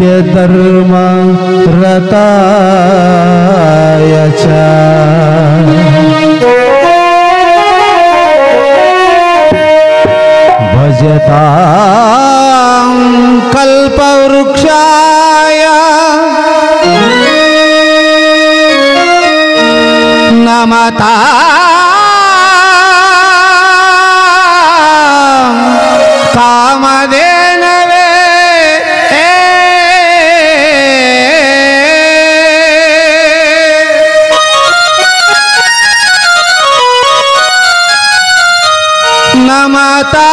సత్యధర్మ రతాయ చ భజతాం కల్పవృక్షాయ నమతా కామధేనవే నమతా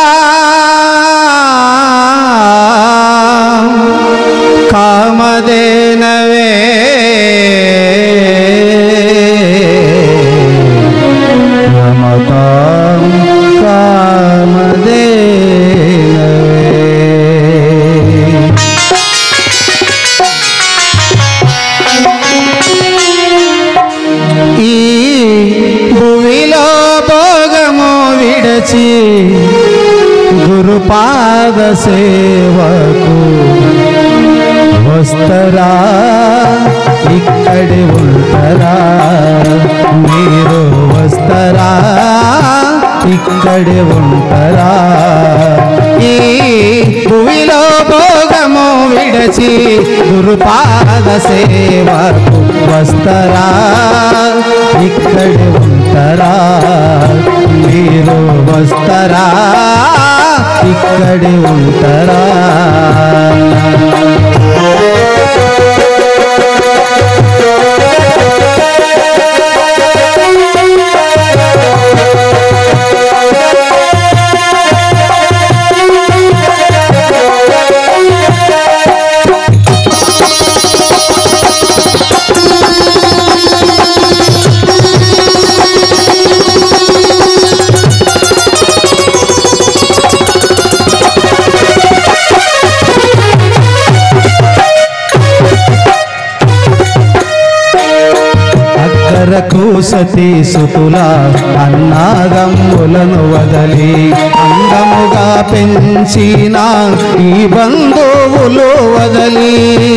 కామధేనవే నమతాం కామధేనవే ఈ భూమిలో భోగము విడచి గురుపాద సేవకు వస్తరా ఇక్కడి ఉంటారా మీరు వస్తరా ఇక్కడి ఉంటారా ఈ భూమిలో భోగము విడచి గురుపాద సేవకు వస్తరా ఇక్కడి ఉంటారా మీరు వస్తరా ఇక్కడి ఉంటారా అక్కరకు సతీ సుతుల అన్నాగమ్ములను వదలి అందముగా పెంచిన ఈ బంధువులు వదలి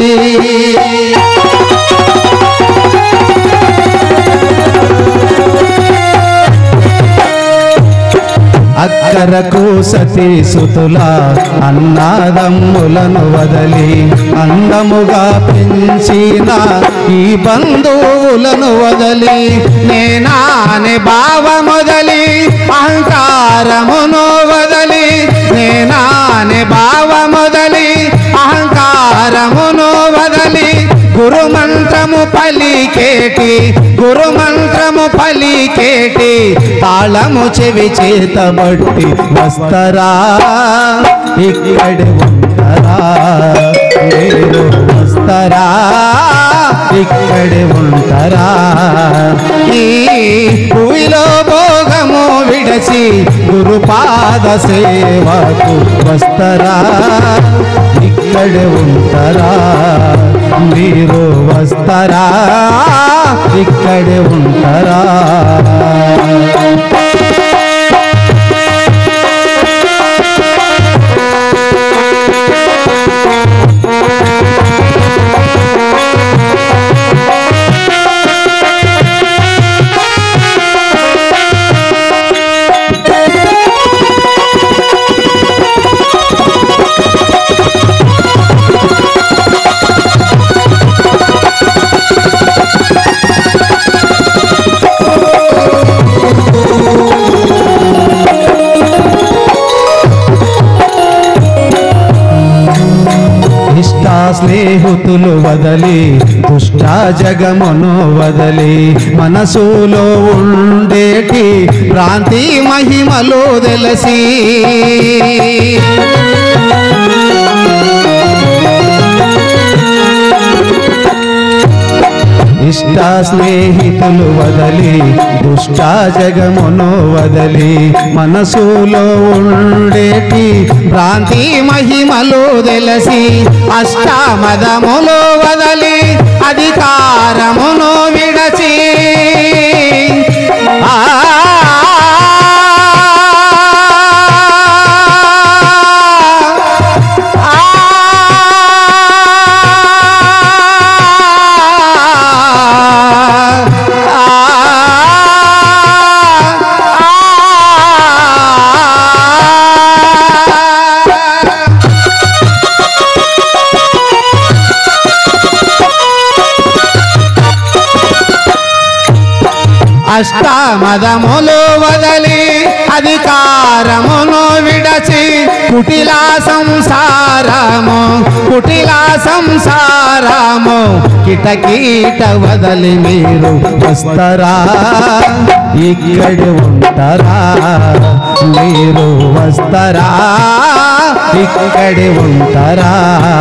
అక్కరకు సతీ సుతుల అన్నాదమ్ములను వదలి అందముగా పెంచిన ఈ బంధువులను వదలి నేనానే భావ మొదలి అహంకారమును వదలి నేనానే భావ మొదలి అహంకారమును వదలి గురు మంత్రము పలికేటి గురు మంత్రము పలికేటి తాళము చెవి చేతబట్టి వస్తరా ఇక్కడి ఉంటారా మీరు వస్తరా ఇక్కడి ఉంటారా ఈ భూమిలో భోగము విడచి గురుపాద సేవకు వస్తరా ఇక్కడ ఉంటారా మీరు వస్తరా ఇక్కడ ఉంటారా ఇష్ట స్నేహితులు వదలి దుష్ట జగమును వదలి మనసులో ఉండేటి ప్రాంతి మహిమలు తెలిసి ఇష్ట స్నేహితులు వదలి దుష్ట జగమును వదలి మనసులో ఉండేటి భ్రాంతి మహిమలు తెలిసి అష్టామదములు వదలి అధికారమును విడచి ఆ ఆ అష్టామదములు వదలి అధికారమును విడచి కుటిలా సంసారము కుటిలా సంసారము కిటకీట వదలి మీరు వస్తరా ఇక్కడి ఉంటారా మీరు వస్తరా ఇక్కడి ఉంటారా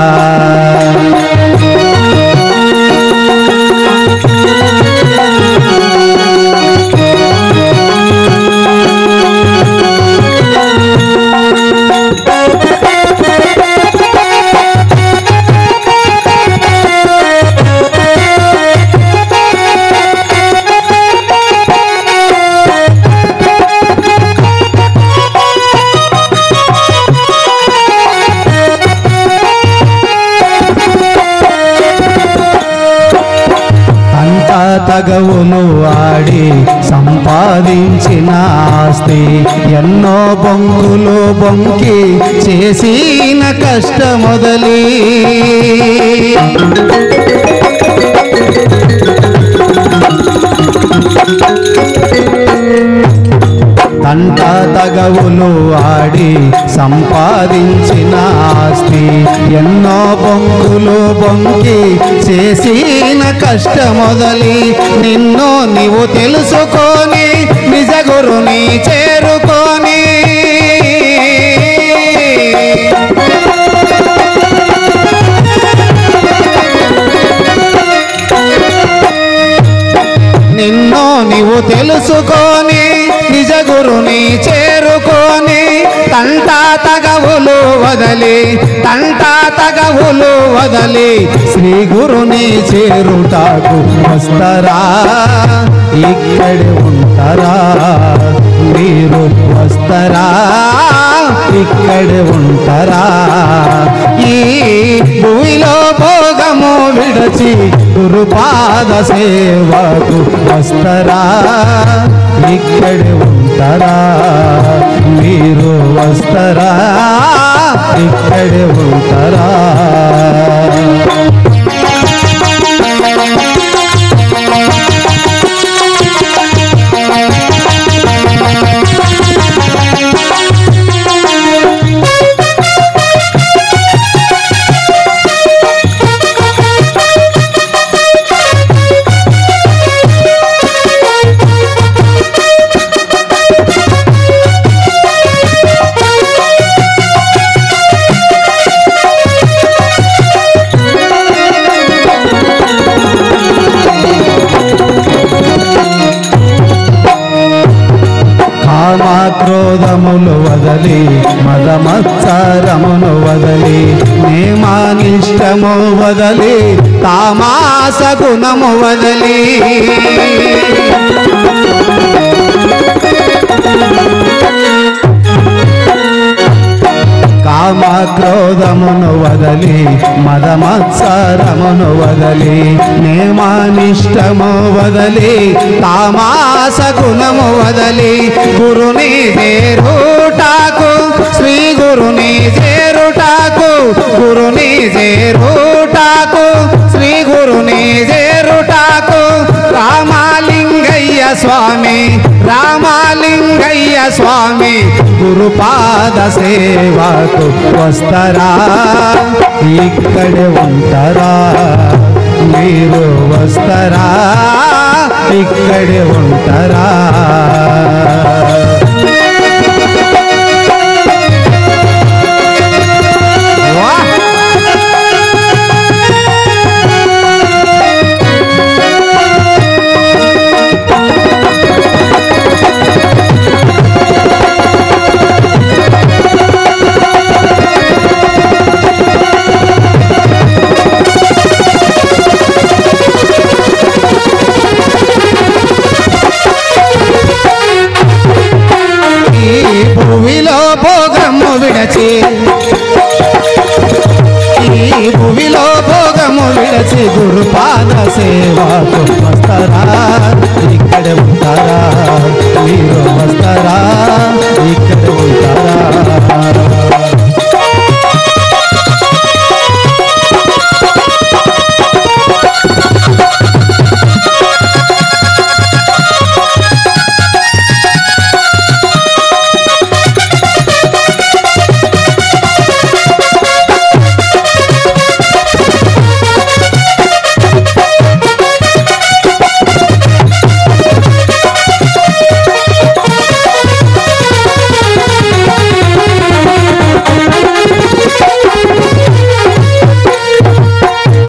అంత తగవులు ఆడి సంపాదించిన ఆస్తి ఎన్నో బొంగులు బొంకి చేసిన కష్టమొదలి తంట తగవులు ఆడి సంపాదించిన ఆస్తి ఎన్నో బొంగులు బొంకి చేసిన కష్టమొదలి నిన్ను నీవు తెలుసుకొని నిజ గురుని చేరుకొని నిన్ను నీవు తెలుసుకొని నిజ గురుని చేరుకొని తంటా తగవులు వదలి తంటా తగవులు వదలి శ్రీ గురుని చేరుటాకు వస్తరా ఇక్కడి ఉంటారా మీరు వస్తరా ఇక్కడి ఉంటారా ఈ భూమిలో భోగము విడచి గురుపాద సేవకు వస్తరా ఇక్కడి ఉంటారా మీరు వస్తరా ఇక్కడి ఉంటారా కామాక్రోధములు వదలి మదమత్సరమును వదలి నేమానిష్టము వదలి తామాస గుణము వదలి కామక్రోధమును వదలి మదమత్సరమును వదలి నేమానిష్టము వదలి తామాస గుణము వదలి గురుని చేరుటాకు శ్రీ గురుని చేరుటాకు గురుని చేరుటాకు శ్రీ గురుని చేరుటాకు రామాలింగయ్య స్వామి రామాలింగయ్య స్వామి గురుపాద సేవకు వస్తరా ఇక్కడే ఉంటారా మీరు వస్తరా ఇక్కడే ఉంటారా వాహ్! ఈ భూమిలో భోగము విడచి ఈ భూమిలో భోగము విడచి గురుపాద సేవకు